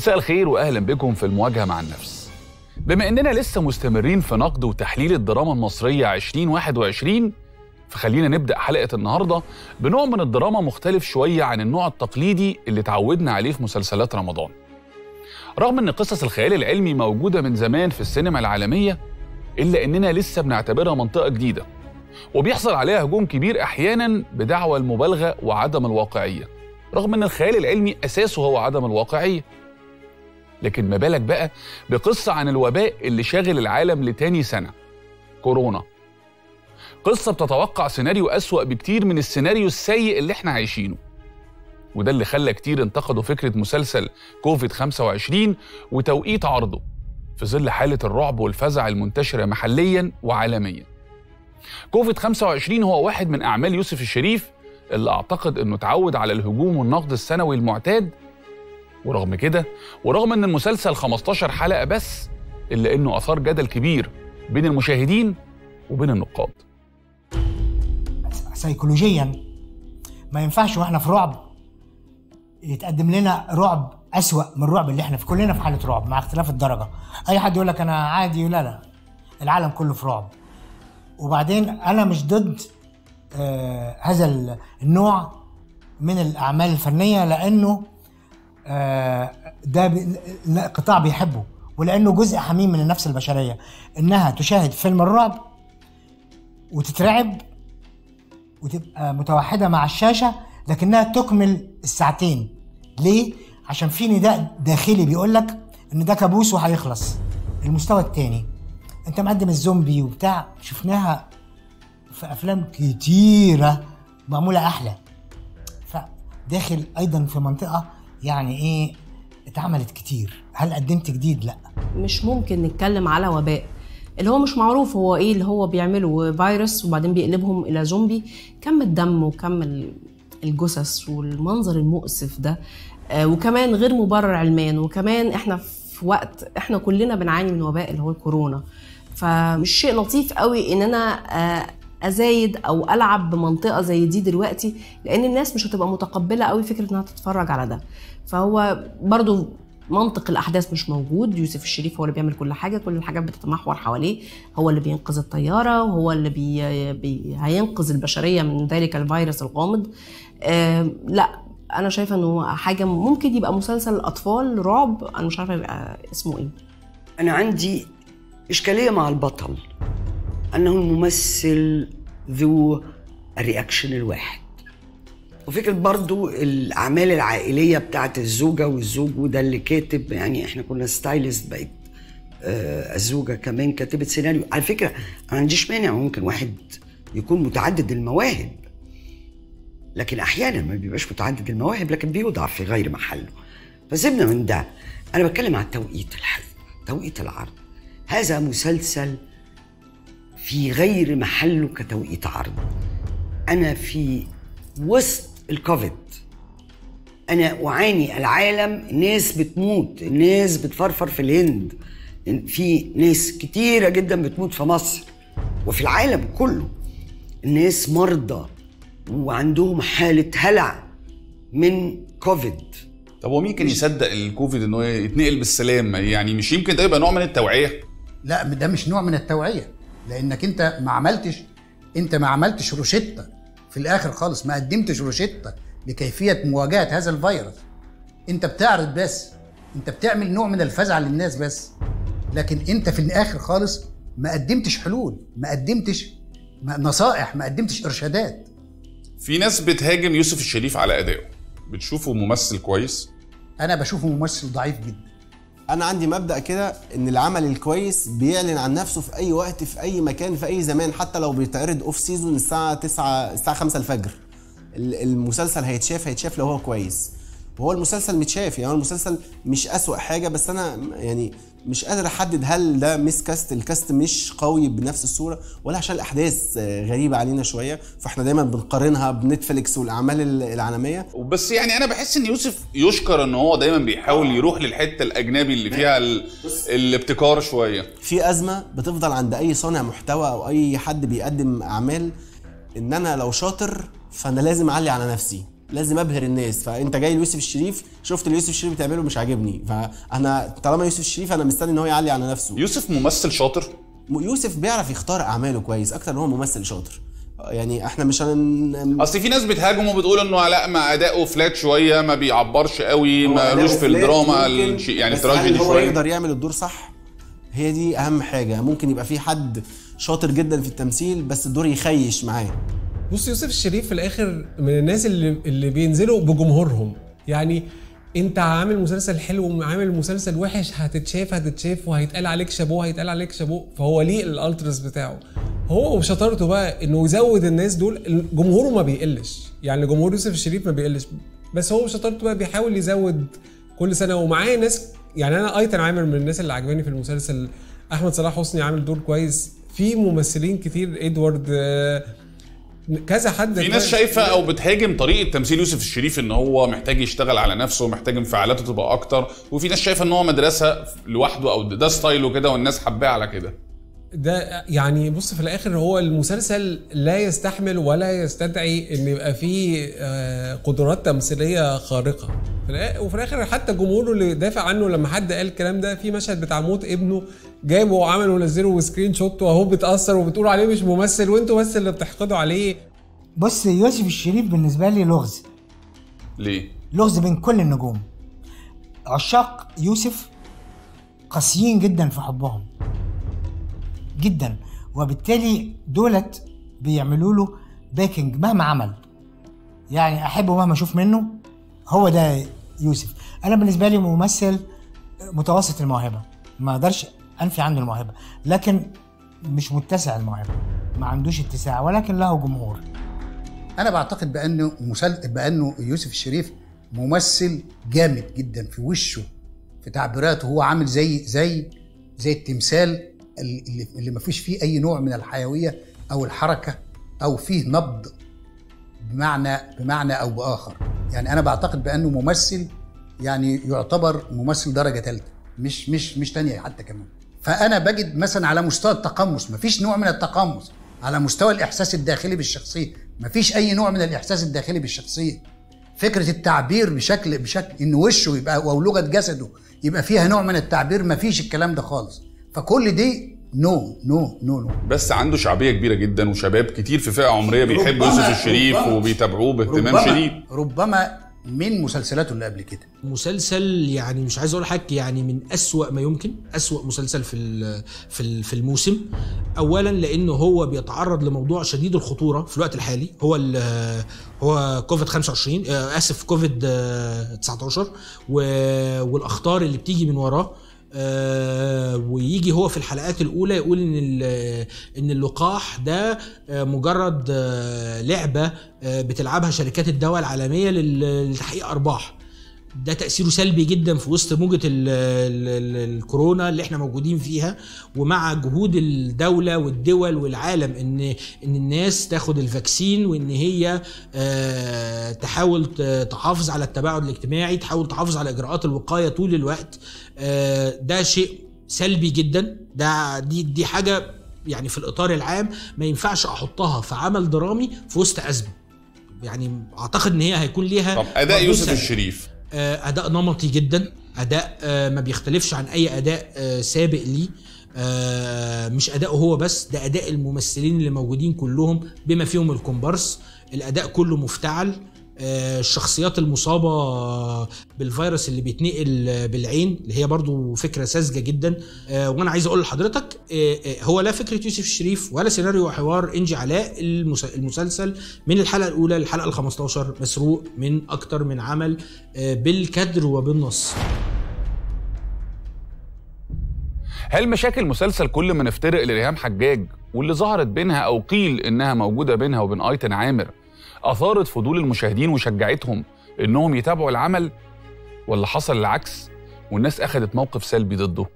مساء الخير واهلا بكم في المواجهه مع النفس. بما اننا لسه مستمرين في نقد وتحليل الدراما المصريه 2021 فخلينا نبدا حلقه النهارده بنوع من الدراما مختلف شويه عن النوع التقليدي اللي اتعودنا عليه في مسلسلات رمضان. رغم ان قصص الخيال العلمي موجوده من زمان في السينما العالميه الا اننا لسه بنعتبرها منطقه جديده وبيحصل عليها هجوم كبير احيانا بدعوى المبالغه وعدم الواقعيه رغم ان الخيال العلمي اساسه هو عدم الواقعيه لكن ما بالك بقى بقصه عن الوباء اللي شاغل العالم لتاني سنه كورونا قصه بتتوقع سيناريو اسوا بكتير من السيناريو السيء اللي احنا عايشينه وده اللي خلى كتير انتقدوا فكره مسلسل كوفيد 25 وتوقيت عرضه في ظل حاله الرعب والفزع المنتشره محليا وعالميا كوفيد 25 هو واحد من اعمال يوسف الشريف اللي اعتقد انه اتعود على الهجوم والنقد السنوي المعتاد ورغم كده ورغم ان المسلسل 15 حلقه بس الا انه اثار جدل كبير بين المشاهدين وبين النقاد سيكولوجيا ما ينفعش واحنا في رعب يتقدم لنا رعب أسوأ من الرعب اللي احنا في كلنا في حالة رعب مع اختلاف الدرجة أي حد يقول لك أنا عادي لا لا العالم كله في رعب وبعدين أنا مش ضد آه هذا النوع من الأعمال الفنية لأنه آه ده بي قطاع بيحبه ولأنه جزء حميم من النفس البشرية إنها تشاهد فيلم الرعب وتترعب وتبقى متوحدة مع الشاشة لكنها تكمل الساعتين ليه؟ عشان في نداء داخلي بيقول لك ان ده كابوس وهيخلص المستوى التاني انت مقدم الزومبي وبتاع شفناها في افلام كتيرة معمولة احلى فداخل ايضا في منطقة يعني ايه اتعملت كتير هل قدمت جديد لا مش ممكن نتكلم على وباء اللي هو مش معروف هو ايه اللي هو بيعمله فيروس وبعدين بيقلبهم الى زومبي كم الدم وكم الجثث والمنظر المؤسف ده آه وكمان غير مبرر علميا وكمان احنا في وقت احنا كلنا بنعاني من وباء اللي هو الكورونا فمش شيء لطيف قوي ان انا آه ازايد او العب بمنطقه زي دي دلوقتي لان الناس مش هتبقى متقبله قوي فكره انها تتفرج على ده فهو برضو منطق الاحداث مش موجود يوسف الشريف هو اللي بيعمل كل حاجه كل الحاجات بتتمحور حواليه هو اللي بينقذ الطياره وهو اللي بي... بي... هينقذ البشريه من ذلك الفيروس الغامض آه لا انا شايفه انه حاجه ممكن يبقى مسلسل اطفال رعب انا مش عارفه يبقى اسمه ايه انا عندي اشكاليه مع البطل انه الممثل ذو الرياكشن الواحد وفكرة برضو الأعمال العائلية بتاعت الزوجة والزوج وده اللي كاتب يعني احنا كنا ستايلست بقت آه الزوجة كمان كاتبة سيناريو على فكرة ما عنديش مانع ممكن واحد يكون متعدد المواهب لكن أحيانا ما بيبقاش متعدد المواهب لكن بيوضع في غير محله فسيبنا من ده أنا بتكلم على التوقيت الحقيقي توقيت العرض هذا مسلسل في غير محله كتوقيت عرض أنا في وسط الكوفيد انا اعاني العالم ناس بتموت ناس بتفرفر في الهند في ناس كتيره جدا بتموت في مصر وفي العالم كله الناس مرضى وعندهم حاله هلع من كوفيد طب هو مين كان يصدق الكوفيد ان هو يتنقل بالسلام يعني مش يمكن ده يبقى نوع من التوعيه لا ده مش نوع من التوعيه لانك انت ما عملتش انت ما عملتش روشته في الاخر خالص ما قدمتش روشته لكيفيه مواجهه هذا الفيروس انت بتعرض بس انت بتعمل نوع من الفزع للناس بس لكن انت في الاخر خالص ما قدمتش حلول ما قدمتش نصائح ما قدمتش ارشادات في ناس بتهاجم يوسف الشريف على ادائه بتشوفه ممثل كويس انا بشوفه ممثل ضعيف جدا انا عندي مبدا كده ان العمل الكويس بيعلن عن نفسه في اي وقت في اي مكان في اي زمان حتى لو بيتعرض اوف سيزون الساعه 9 الساعه 5 الفجر المسلسل هيتشاف هيتشاف لو هو كويس وهو المسلسل متشاف يعني هو المسلسل مش أسوأ حاجه بس انا يعني مش قادر احدد هل ده ميس كاست الكاست مش قوي بنفس الصوره ولا عشان الاحداث غريبه علينا شويه فاحنا دايما بنقارنها بنتفليكس والاعمال العالميه بس يعني انا بحس ان يوسف يشكر ان هو دايما بيحاول يروح للحته الاجنبي اللي فيها ال... الابتكار شويه في ازمه بتفضل عند اي صانع محتوى او اي حد بيقدم اعمال ان انا لو شاطر فانا لازم اعلي على نفسي لازم ابهر الناس فانت جاي ليوسف الشريف شفت اللي يوسف الشريف بتعمله مش عاجبني فانا طالما يوسف الشريف انا مستني ان هو يعلي على نفسه يوسف ممثل شاطر يوسف بيعرف يختار اعماله كويس اكتر ان هو ممثل شاطر يعني احنا مش هن اصل في ناس بتهاجم وبتقول انه لا ما اداؤه فلات شويه ما بيعبرش قوي هو مالوش أداؤه في فلات الدراما ممكن، الش- يعني بس هل التراجيدي هو شويه يقدر يعمل الدور صح هي دي اهم حاجه ممكن يبقى في حد شاطر جدا في التمثيل بس الدور يخيش معاه بص يوسف الشريف في الاخر من الناس اللي اللي بينزلوا بجمهورهم يعني انت عامل مسلسل حلو وعامل مسلسل وحش هتتشاف هتتشاف وهيتقال عليك شابوه هيتقال عليك شابوه فهو ليه الالترس بتاعه هو وشطارته بقى انه يزود الناس دول جمهوره ما بيقلش يعني جمهور يوسف الشريف ما بيقلش بس هو وشطارته بقى بيحاول يزود كل سنه ومعاه ناس يعني انا ايتن عامر من الناس اللي عجباني في المسلسل احمد صلاح حسني عامل دور كويس في ممثلين كتير ادوارد آه، كذا حد في ناس شايفه او بتهاجم طريقه تمثيل يوسف الشريف ان هو محتاج يشتغل على نفسه ومحتاج انفعالاته تبقى اكتر وفي ناس شايفه ان هو مدرسه لوحده او ده ستايله كده والناس حباه على كده ده يعني بص في الاخر هو المسلسل لا يستحمل ولا يستدعي ان يبقى فيه آه، قدرات تمثيليه خارقه في الآ- وفي الاخر حتى جمهوره اللي دافع عنه لما حد قال الكلام ده في مشهد بتاع موت ابنه جابه وعمل ونزله سكرين شوت وهو بتاثر وبتقولوا عليه مش ممثل وانتوا بس اللي بتحقدوا عليه بص يوسف الشريف بالنسبه لي لغز ليه؟ لغز بين كل النجوم عشاق يوسف قاسيين جدا في حبهم جدا وبالتالي دولت بيعملوا له باكينج مهما عمل يعني احبه مهما اشوف منه هو ده يوسف انا بالنسبه لي ممثل متوسط الموهبه ما اقدرش انفي عنه الموهبه لكن مش متسع الموهبه ما عندوش اتساع ولكن له جمهور انا بعتقد بانه مسل... بانه يوسف الشريف ممثل جامد جدا في وشه في تعبيراته هو عامل زي زي زي التمثال اللي, اللي ما فيش فيه اي نوع من الحيويه او الحركه او فيه نبض بمعنى بمعنى او باخر يعني انا بعتقد بانه ممثل يعني يعتبر ممثل درجه ثالثه مش مش مش ثانيه حتى كمان فانا بجد مثلا على مستوى التقمص مفيش نوع من التقمص على مستوى الاحساس الداخلي بالشخصيه مفيش اي نوع من الاحساس الداخلي بالشخصيه فكره التعبير بشكل بشكل ان وشه يبقى او لغه جسده يبقى فيها نوع من التعبير مفيش الكلام ده خالص فكل دي نو نو نو نو بس عنده شعبيه كبيره جدا وشباب كتير في فئه عمريه بيحبوا ربما- يوسف الشريف ربما- وبيتابعوه باهتمام ربما شديد ربما من مسلسلاته اللي قبل كده مسلسل يعني مش عايز اقول حاجه يعني من أسوأ ما يمكن أسوأ مسلسل في ال- في ال- في الموسم اولا لانه هو بيتعرض لموضوع شديد الخطوره في الوقت الحالي هو ال- هو كوفيد 25 آه، اسف كوفيد آه، 19 و- والاخطار اللي بتيجي من وراه آه، ويجي هو في الحلقات الاولى يقول ان ال- ان اللقاح ده آه، مجرد آه، لعبه آه، بتلعبها شركات الدواء العالميه لل- لتحقيق ارباح ده تأثيره سلبي جدا في وسط موجة ال ال ال الكورونا اللي احنا موجودين فيها ومع جهود الدولة والدول والعالم ان ان الناس تاخد الفاكسين وان هي آه تحاول ت- تحافظ على التباعد الاجتماعي تحاول تحافظ على اجراءات الوقاية طول الوقت آه ده شيء سلبي جدا ده دي دي حاجة يعني في الإطار العام ما ينفعش أحطها في عمل درامي في وسط أزمة يعني أعتقد إن هي هيكون ليها طب اداء مردود يوسف سلبي. الشريف آه، اداء نمطي جدا اداء آه، ما بيختلفش عن اي اداء آه، سابق ليه آه، مش اداؤه هو بس ده اداء الممثلين اللي موجودين كلهم بما فيهم الكومبارس الاداء كله مفتعل آه، الشخصيات المصابة بالفيروس اللي بيتنقل بالعين اللي هي برضو فكرة ساذجة جدا آه، وانا عايز اقول لحضرتك آه، آه، هو لا فكرة يوسف الشريف ولا سيناريو وحوار انجي علاء المس- المسلسل من الحلقة الاولى للحلقة ال 15 مسروق من اكتر من عمل آه، بالكادر وبالنص هل مشاكل مسلسل كل ما نفترق لريهام حجاج واللي ظهرت بينها او قيل انها موجوده بينها وبين ايتن عامر اثارت فضول المشاهدين وشجعتهم انهم يتابعوا العمل ولا حصل العكس والناس اخذت موقف سلبي ضده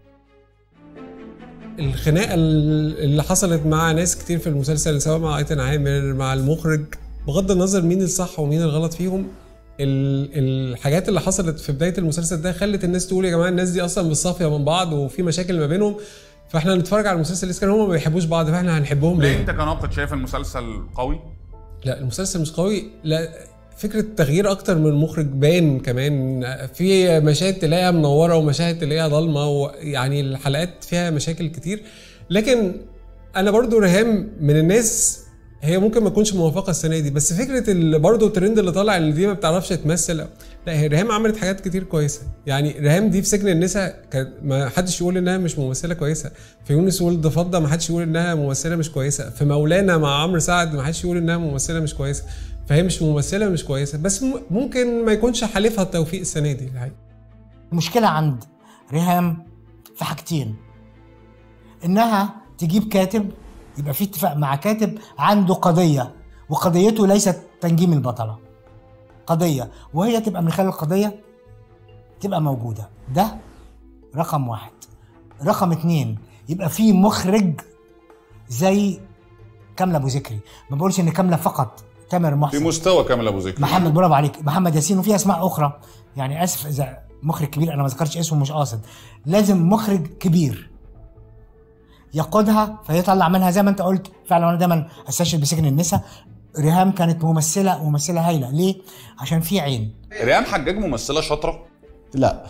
الخناقه ال- اللي حصلت مع ناس كتير في المسلسل سواء مع ايتن عامر مع المخرج بغض النظر مين الصح ومين الغلط فيهم ال- الحاجات اللي حصلت في بدايه المسلسل ده خلت الناس تقول يا جماعه الناس دي اصلا مش صافيه من بعض وفي مشاكل ما بينهم فاحنا نتفرج على المسلسل لسه كانوا هم ما بيحبوش بعض فاحنا هنحبهم ليه؟ انت كناقد شايف المسلسل قوي لا المسلسل مش قوي لا فكره تغيير اكتر من مخرج بان كمان في مشاهد تلاقيها منوره ومشاهد تلاقيها ضلمه ويعني الحلقات فيها مشاكل كتير لكن انا برضو ريهام من الناس هي ممكن ما تكونش موافقه السنه دي بس فكره ال- برضو الترند اللي طالع اللي دي ما بتعرفش تمثل لا هي ريهام عملت حاجات كتير كويسه يعني ريهام دي في سجن النساء كانت ما حدش يقول انها مش ممثله كويسه في يونس ولد فضه ما حدش يقول انها ممثله مش كويسه في مولانا مع عمرو سعد ما حدش يقول انها ممثله مش كويسه فهي مش ممثله مش كويسه بس م- ممكن ما يكونش حالفها التوفيق السنه دي الحقيقة. المشكلة عند ريهام في حاجتين إنها تجيب كاتب يبقى في اتفاق مع كاتب عنده قضية وقضيته ليست تنجيم البطلة قضية وهي تبقى من خلال القضية تبقى موجودة ده رقم واحد رقم اتنين يبقى في مخرج زي كاملة أبو ذكري ما بقولش إن كاملة فقط تامر في محسن مستوى كامل ابو ذكري محمد برافو عليك محمد ياسين وفي اسماء اخرى يعني اسف اذا مخرج كبير انا ما ذكرتش اسمه مش قاصد لازم مخرج كبير يقودها فيطلع منها زي ما انت قلت فعلا انا دايما استشهد بسجن النساء ريهام كانت ممثله ممثله هايله ليه؟ عشان في عين ريهام حجاج ممثله شاطره لا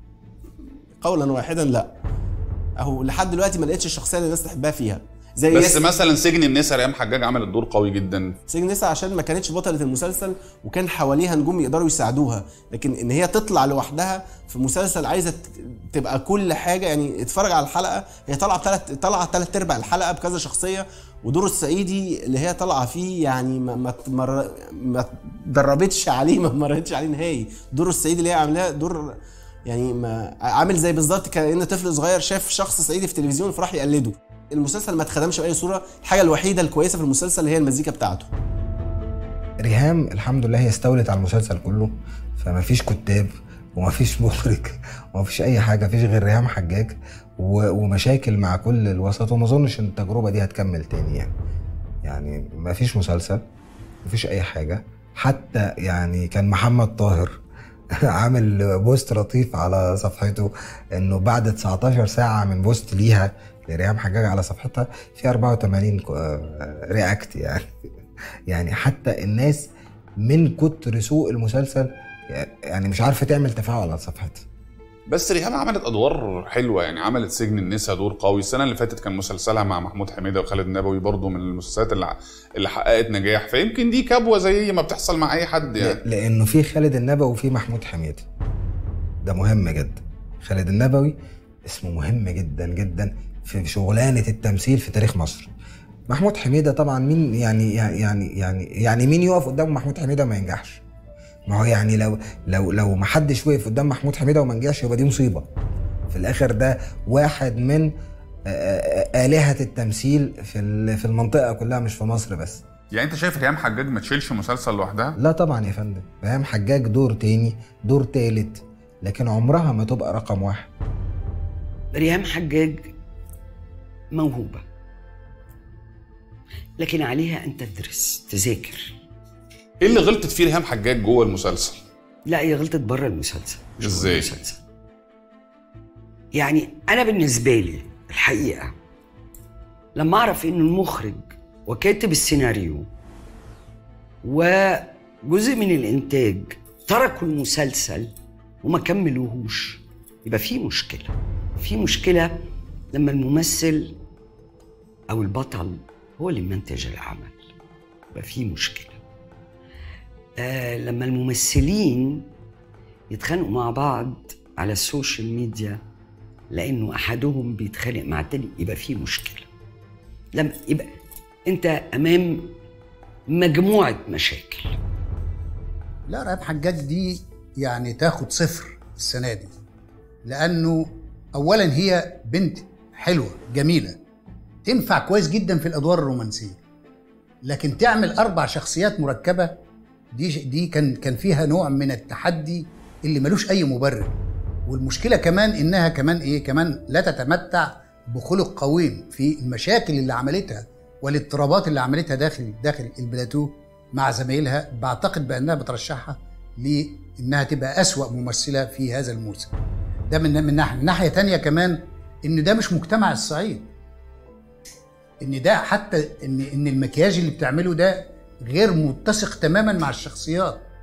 قولا واحدا لا اهو لحد دلوقتي ما لقيتش الشخصيه اللي الناس تحبها فيها زي بس ياسر. مثلا سجن النساء ريهام حجاج عملت دور قوي جدا سجن نسا عشان ما كانتش بطلة المسلسل وكان حواليها نجوم يقدروا يساعدوها لكن ان هي تطلع لوحدها في مسلسل عايزه ت- تبقى كل حاجه يعني اتفرج على الحلقه هي طالعه بثلاث طالعه ثلاث ارباع الحلقه بكذا شخصيه ودور الصعيدي اللي هي طالعه فيه يعني ما ما مر... ما دربتش عليه ما مرتش عليه نهائي دور الصعيدي اللي هي عاملاه دور يعني ما عامل زي بالظبط كان طفل صغير شاف شخص صعيدي في التلفزيون فراح يقلده المسلسل ما اتخدمش باي صوره الحاجه الوحيده الكويسه في المسلسل هي المزيكا بتاعته ريهام الحمد لله هي استولت على المسلسل كله فما فيش كتاب وما فيش مخرج وما فيش اي حاجه فيش غير ريهام حجاج و- ومشاكل مع كل الوسط وما اظنش ان التجربه دي هتكمل تاني يعني يعني ما فيش مسلسل ما فيش اي حاجه حتى يعني كان محمد طاهر عامل بوست لطيف على صفحته انه بعد 19 ساعه من بوست ليها لريهام حجاج على صفحتها في 84 كو- آه، رياكت يعني يعني حتى الناس من كتر سوء المسلسل يعني مش عارفه تعمل تفاعل على صفحتها بس ريهام عملت ادوار حلوه يعني عملت سجن النساء دور قوي السنه اللي فاتت كان مسلسلها مع محمود حميده وخالد نبوي برضو من المسلسلات اللي اللي حققت نجاح فيمكن دي كبوه زي ما بتحصل مع اي حد يعني ل- لانه في خالد النبوي وفي محمود حميده ده مهم جدا خالد النبوي اسمه مهم جدا جدا في شغلانه التمثيل في تاريخ مصر محمود حميده طبعا مين يعني يعني يعني يعني مين يقف قدام محمود حميده وما ينجحش ما هو يعني لو لو لو ما حدش وقف قدام محمود حميده وما نجحش يبقى دي مصيبه في الاخر ده واحد من آه، آه، آلهة التمثيل في ال- في المنطقة كلها مش في مصر بس يعني انت شايف ريهام حجاج ما تشيلش مسلسل لوحدها لا طبعا يا فندم ريهام حجاج دور تاني دور تالت لكن عمرها ما تبقى رقم واحد ريهام حجاج موهوبة لكن عليها أن تدرس تذاكر ايه اللي غلطت فيه ريهام حجاج جوه المسلسل لا هي غلطت بره المسلسل مش جوه إزاي؟ المسلسل يعني أنا بالنسبة لي الحقيقة لما أعرف إن المخرج وكاتب السيناريو وجزء من الإنتاج تركوا المسلسل وما كملوهوش يبقى في مشكلة في مشكلة لما الممثل أو البطل هو اللي منتج العمل يبقى في مشكلة آه لما الممثلين يتخانقوا مع بعض على السوشيال ميديا لانه احدهم بيتخانق مع التاني يبقى في مشكله لما يبقى انت امام مجموعه مشاكل لا رهاب حجاج دي يعني تاخد صفر السنه دي لانه اولا هي بنت حلوه جميله تنفع كويس جدا في الادوار الرومانسيه لكن تعمل اربع شخصيات مركبه دي دي كان كان فيها نوع من التحدي اللي ملوش اي مبرر والمشكله كمان انها كمان ايه كمان لا تتمتع بخلق قويم في المشاكل اللي عملتها والاضطرابات اللي عملتها داخل داخل البلاتو مع زمايلها بعتقد بانها بترشحها لانها تبقى اسوا ممثله في هذا الموسم ده من من ناحيه من ناحيه تانية كمان ان ده مش مجتمع الصعيد ان ده حتى ان ان المكياج اللي بتعمله ده غير متسق تماما مع الشخصيات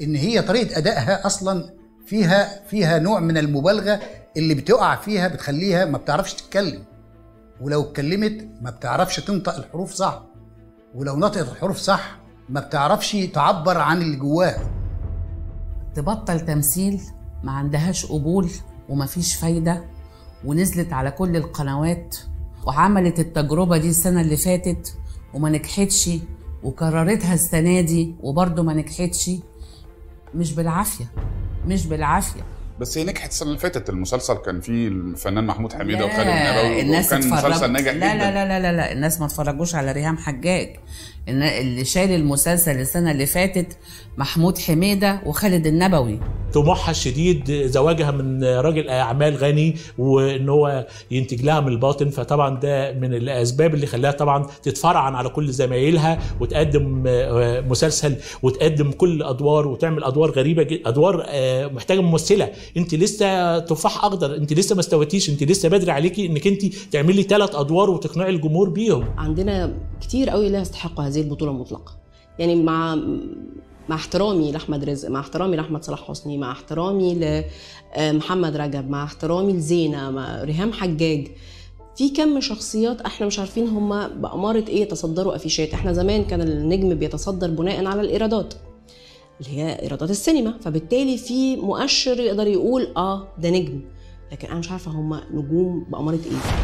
ان هي طريقه ادائها اصلا فيها فيها نوع من المبالغه اللي بتقع فيها بتخليها ما بتعرفش تتكلم ولو اتكلمت ما بتعرفش تنطق الحروف صح ولو نطقت الحروف صح ما بتعرفش تعبر عن اللي جواها تبطل تمثيل ما عندهاش قبول ومفيش فايدة ونزلت على كل القنوات وعملت التجربة دي السنة اللي فاتت وما نجحتش وكررتها السنة دي وبرضه ما نجحتش مش بالعافية مش بالعافية بس هي نجحت السنه اللي فاتت المسلسل كان فيه الفنان محمود حميده لا، وخالد النبوي الناس وكان اتفرجوا- مسلسل ناجح لا جدا لا لا لا لا لا الناس ما اتفرجوش على ريهام حجاج الن- اللي شال المسلسل السنة اللي فاتت محمود حميدة وخالد النبوي طموحها الشديد زواجها من راجل اعمال غني وان هو ينتج لها من الباطن فطبعا ده من الاسباب اللي خلاها طبعا تتفرعن على كل زمايلها وتقدم آه، مسلسل وتقدم كل ادوار وتعمل ادوار غريبه جدا ادوار آه، محتاجه ممثله انت لسه تفاح اخضر انت لسه ما استويتيش انت لسه بدري عليكي انك انت تعملي ثلاث ادوار وتقنعي الجمهور بيهم عندنا كتير قوي لا يستحقوا هذه البطوله المطلقه يعني مع مع احترامي لاحمد رزق مع احترامي لاحمد صلاح حسني مع احترامي لمحمد رجب مع احترامي لزينه مع ريهام حجاج في كم شخصيات احنا مش عارفين هم بأمارة ايه يتصدروا افيشات احنا زمان كان النجم بيتصدر بناء على الايرادات اللي هي ايرادات السينما فبالتالي في مؤشر يقدر يقول اه ده نجم لكن انا مش عارفه هم نجوم بأمارة ايه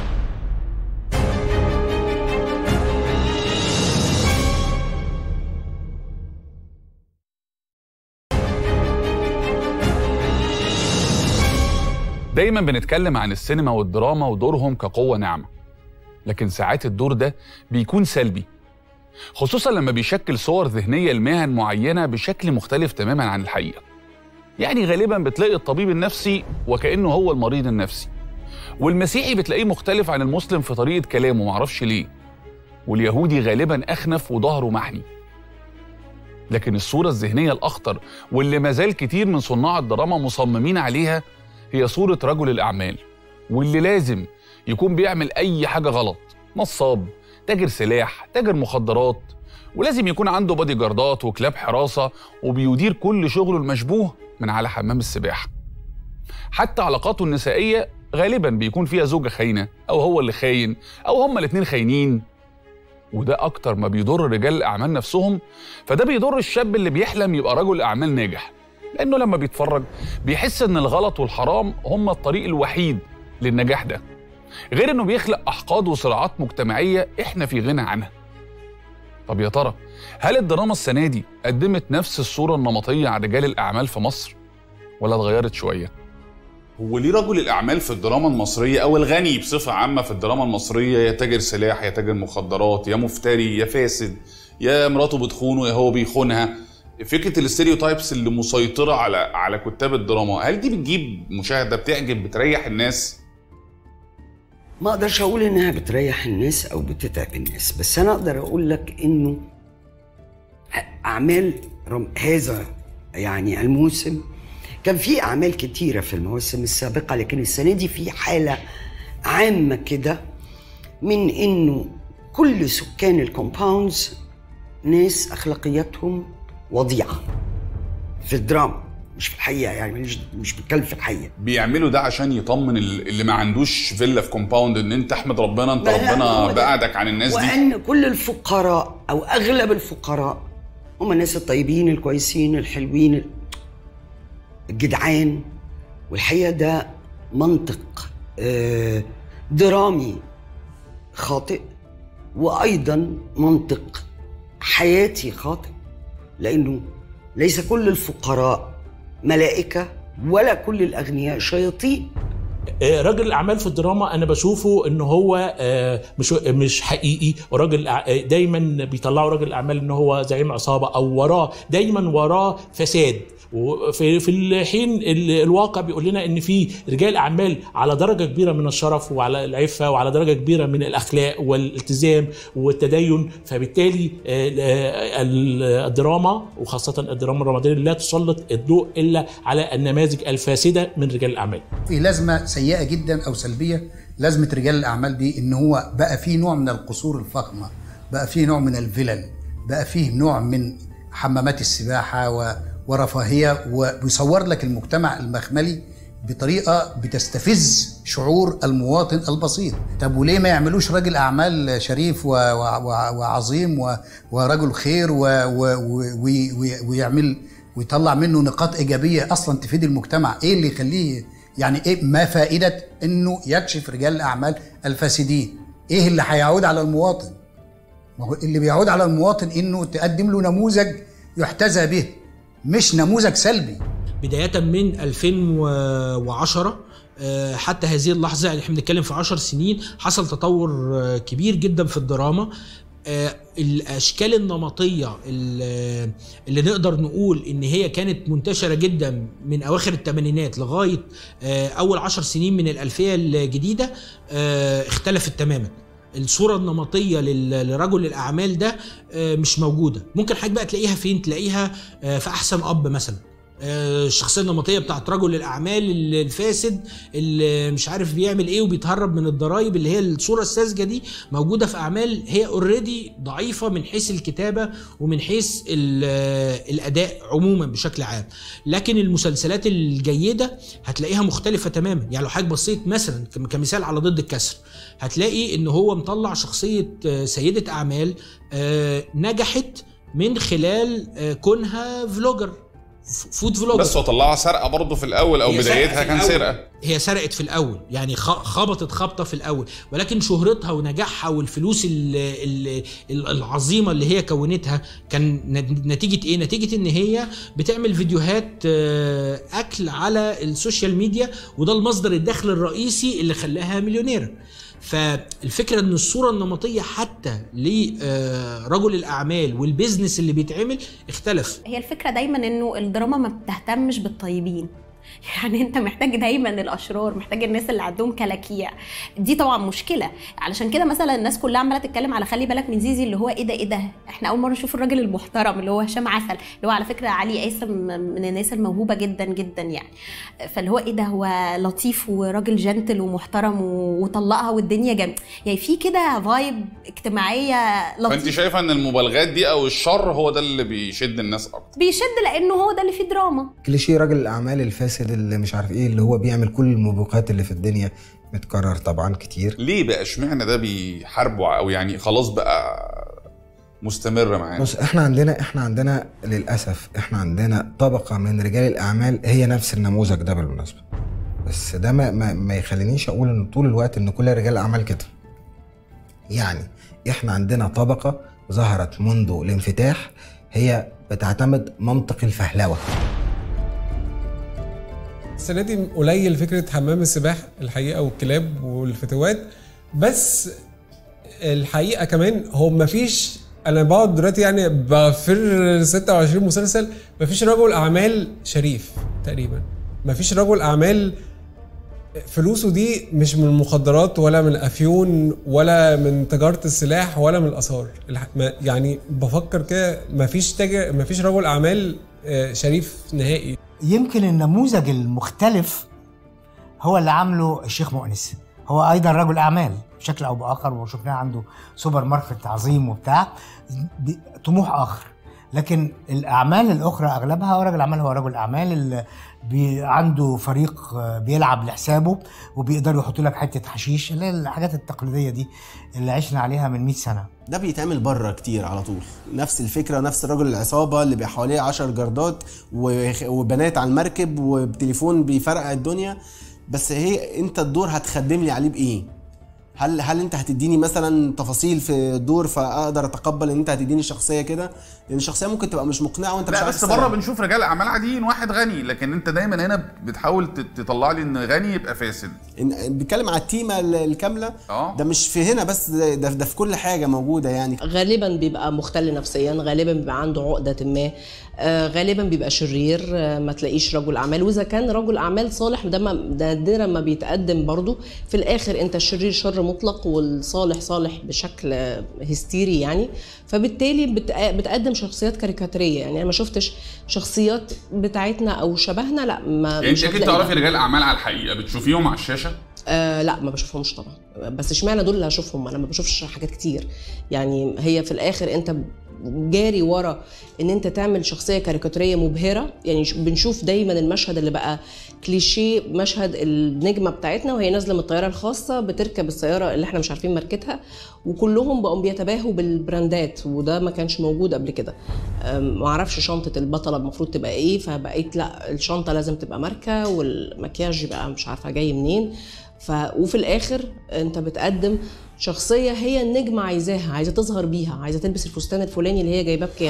دايما بنتكلم عن السينما والدراما ودورهم كقوة ناعمة لكن ساعات الدور ده بيكون سلبي خصوصا لما بيشكل صور ذهنية لمهن معينة بشكل مختلف تماما عن الحقيقة يعني غالبا بتلاقي الطبيب النفسي وكأنه هو المريض النفسي والمسيحي بتلاقيه مختلف عن المسلم في طريقة كلامه معرفش ليه واليهودي غالبا أخنف وظهره محني لكن الصورة الذهنية الأخطر واللي مازال كتير من صناع الدراما مصممين عليها هي صورة رجل الأعمال واللي لازم يكون بيعمل أي حاجة غلط نصاب تاجر سلاح تاجر مخدرات ولازم يكون عنده بادي جاردات وكلاب حراسة وبيدير كل شغله المشبوه من على حمام السباحة حتى علاقاته النسائية غالبا بيكون فيها زوجة خاينة أو هو اللي خاين أو هما الاتنين خاينين وده أكتر ما بيضر رجال الأعمال نفسهم فده بيضر الشاب اللي بيحلم يبقى رجل أعمال ناجح لأنه لما بيتفرج بيحس إن الغلط والحرام هما الطريق الوحيد للنجاح ده غير إنه بيخلق أحقاد وصراعات مجتمعية إحنا في غنى عنها طب يا ترى هل الدراما السنة دي قدمت نفس الصورة النمطية عن رجال الأعمال في مصر ولا اتغيرت شوية؟ هو ليه رجل الأعمال في الدراما المصرية أو الغني بصفة عامة في الدراما المصرية يا تاجر سلاح يا تاجر مخدرات يا مفتري يا فاسد يا مراته بتخونه يا هو بيخونها فكرة الاستيريوتايبس اللي مسيطرة على على كتاب الدراما هل دي بتجيب مشاهدة بتعجب بتريح الناس؟ ما اقدرش اقول انها بتريح الناس او بتتعب الناس بس انا اقدر اقول لك انه اعمال رم- هذا يعني الموسم كان في اعمال كتيره في المواسم السابقه لكن السنه دي في حاله عامه كده من انه كل سكان الكومباوندز ناس اخلاقياتهم وضيعه في الدراما مش في الحقيقه يعني مش مش بتكلم في الحقيقه بيعملوا ده عشان يطمن ال- اللي ما عندوش فيلا في كومباوند ان انت احمد ربنا انت لا، لا، ربنا هو ده. بعدك عن الناس دي وان كل الفقراء او اغلب الفقراء هم الناس الطيبين الكويسين الحلوين الجدعان والحقيقه ده منطق آه، درامي خاطئ وايضا منطق حياتي خاطئ لانه ليس كل الفقراء ملائكه ولا كل الاغنياء شياطين آه، راجل الاعمال في الدراما انا بشوفه ان هو آه، مش مش حقيقي وراجل أع- آه، دايما بيطلعوا راجل الاعمال ان هو زعيم عصابه او وراه دايما وراه فساد وفي في الحين ال- الواقع بيقول لنا ان في رجال اعمال على درجه كبيره من الشرف وعلى العفه وعلى درجه كبيره من الاخلاق والالتزام والتدين فبالتالي آه، آه، ال- الدراما وخاصه الدراما الرمضانيه لا تسلط الضوء الا على النماذج الفاسده من رجال الاعمال في لازمه سيئه جدا او سلبيه لازمه رجال الاعمال دي ان هو بقى فيه نوع من القصور الفخمه بقى فيه نوع من الفلل بقى فيه نوع من حمامات السباحه و... ورفاهيه وبيصور لك المجتمع المخملي بطريقه بتستفز شعور المواطن البسيط طب وليه ما يعملوش راجل اعمال شريف و- و- و- وعظيم و- ورجل خير و- و- و- و- ويعمل ويطلع منه نقاط ايجابيه اصلا تفيد المجتمع ايه اللي يخليه يعني ايه ما فائده انه يكشف رجال الاعمال الفاسدين ايه اللي هيعود على المواطن ما هو اللي بيعود على المواطن انه تقدم له نموذج يحتذى به مش نموذج سلبي بداية من 2010 آه، حتى هذه اللحظة يعني احنا بنتكلم في 10 سنين حصل تطور آه، كبير جدا في الدراما آه، الاشكال النمطيه اللي اللي نقدر نقول ان هي كانت منتشره جدا من اواخر الثمانينات لغايه آه، اول عشر سنين من الالفيه الجديده آه، اختلفت تماما الصوره النمطيه لل- لرجل الاعمال ده آه، مش موجوده ممكن حضرتك بقى تلاقيها فين تلاقيها آه، في احسن اب مثلا آه، الشخصيه النمطيه بتاعت رجل الاعمال الفاسد اللي مش عارف بيعمل ايه وبيتهرب من الضرايب اللي هي الصوره الساذجه دي موجوده في اعمال هي اوريدي ضعيفه من حيث الكتابه ومن حيث ال- آه، الاداء عموما بشكل عام لكن المسلسلات الجيده هتلاقيها مختلفه تماما يعني لو حضرتك بصيت مثلا كم- كمثال على ضد الكسر هتلاقي ان هو مطلع شخصيه آه، سيده اعمال آه، نجحت من خلال آه، كونها فلوجر ف- فود فلوجر بس هو طلعها سرقه برضه في الاول او هي سرقت بدايتها في كان الأول. سرقه هي سرقت في الاول يعني خ- خبطت خبطه في الاول ولكن شهرتها ونجاحها والفلوس ال- ال- ال- العظيمه اللي هي كونتها كان ن- نتيجه ايه نتيجه ان هي بتعمل فيديوهات آه، اكل على السوشيال ميديا وده المصدر الدخل الرئيسي اللي خلاها مليونيره فالفكره ان الصوره النمطيه حتى لرجل الاعمال والبيزنس اللي بيتعمل اختلف هي الفكره دايما انه الدراما ما بتهتمش بالطيبين يعني انت محتاج دايما الاشرار محتاج الناس اللي عندهم كلاكيع دي طبعا مشكله علشان كده مثلا الناس كلها عماله تتكلم على خلي بالك من زيزي اللي هو ايه ده ايه ده احنا اول مره نشوف الراجل المحترم اللي هو هشام عسل اللي هو على فكره علي قاسم من الناس الموهوبه جدا جدا يعني فاللي هو ايه ده هو لطيف وراجل جنتل ومحترم و- وطلقها والدنيا جم يعني في كده فايب اجتماعيه فانت لطيفه شايفه ان المبالغات دي او الشر هو ده اللي بيشد الناس اكتر بيشد لانه هو ده اللي فيه دراما كليشيه راجل الاعمال الفاسد اللي مش عارف ايه اللي هو بيعمل كل الموبقات اللي في الدنيا متكرر طبعا كتير ليه بقى اشمعنى ده بيحاربوا او يعني خلاص بقى مستمر معانا بص احنا عندنا احنا عندنا للاسف احنا عندنا طبقه من رجال الاعمال هي نفس النموذج ده بالمناسبه بس ده ما, ما, ما يخلينيش اقول ان طول الوقت ان كل رجال الاعمال كده يعني احنا عندنا طبقه ظهرت منذ الانفتاح هي بتعتمد منطق الفهلوه السنه دي قليل فكره حمام السباحه الحقيقه والكلاب والفتوات بس الحقيقه كمان هو مفيش انا بقعد دلوقتي يعني بفر 26 مسلسل مفيش رجل اعمال شريف تقريبا مفيش رجل اعمال فلوسه دي مش من المخدرات ولا من افيون ولا من تجاره السلاح ولا من الاثار الح- ما- يعني بفكر كده مفيش تاجر مفيش رجل اعمال آه، شريف نهائي يمكن النموذج المختلف هو اللي عامله الشيخ مؤنس هو ايضا رجل اعمال بشكل او باخر وشفناه عنده سوبر ماركت عظيم وبتاع ب- طموح اخر لكن الاعمال الاخرى اغلبها هو رجل اعمال هو رجل اعمال اللي بي عنده فريق آه، بيلعب لحسابه وبيقدروا يحطوا لك حته حشيش اللي هي الحاجات التقليديه دي اللي عشنا عليها من 100 سنه ده بيتعمل بره كتير على طول نفس الفكره نفس الراجل العصابه اللي بيبقى حواليه 10 جردات وخ- وبنات على المركب وبتليفون بيفرقع الدنيا بس هي انت الدور هتخدم لي عليه بايه هل هل انت هتديني مثلا تفاصيل في الدور فاقدر اتقبل ان انت هتديني شخصيه كده لان الشخصيه ممكن تبقى مش مقنعه وانت مش لا عارف بس السبب. بره بنشوف رجال اعمال عاديين واحد غني لكن انت دايما هنا بتحاول تت- تطلع لي ان غني يبقى فاسد إن- بيتكلم على التيمه ال- الكامله اه ده مش في هنا بس ده, ده, ده في كل حاجه موجوده يعني غالبا بيبقى مختل نفسيا غالبا بيبقى عنده عقدة ما آه، غالبا بيبقى شرير آه، ما تلاقيش رجل اعمال واذا كان رجل اعمال صالح ده ما- ده نادرا ما بيتقدم برضه في الاخر انت الشرير شر مطلق والصالح صالح بشكل آه، هستيري يعني فبالتالي بت- بتقدم شخصيات كاريكاتيريه يعني انا ما شفتش شخصيات بتاعتنا او شبهنا لا ما يعني انت مش اكيد هتلاقي تعرفي ده. رجال اعمال على الحقيقه بتشوفيهم على الشاشه آه لا ما بشوفهمش طبعا بس اشمعنى دول اللي هشوفهم انا ما بشوفش حاجات كتير يعني هي في الاخر انت جاري ورا ان انت تعمل شخصيه كاريكاتوريه مبهره يعني ش- بنشوف دايما المشهد اللي بقى كليشيه مشهد النجمه بتاعتنا وهي نازله من الطياره الخاصه بتركب السياره اللي احنا مش عارفين ماركتها وكلهم بقوا بيتباهوا بالبراندات وده ما كانش موجود قبل كده أم، ما اعرفش شنطه البطله المفروض تبقى ايه فبقيت لا الشنطه لازم تبقى ماركه والمكياج يبقى مش عارفه جاي منين ف... وفي الاخر انت بتقدم شخصيه هي النجمه عايزاها عايزه تظهر بيها عايزه تلبس الفستان الفلاني اللي هي جايباه بكام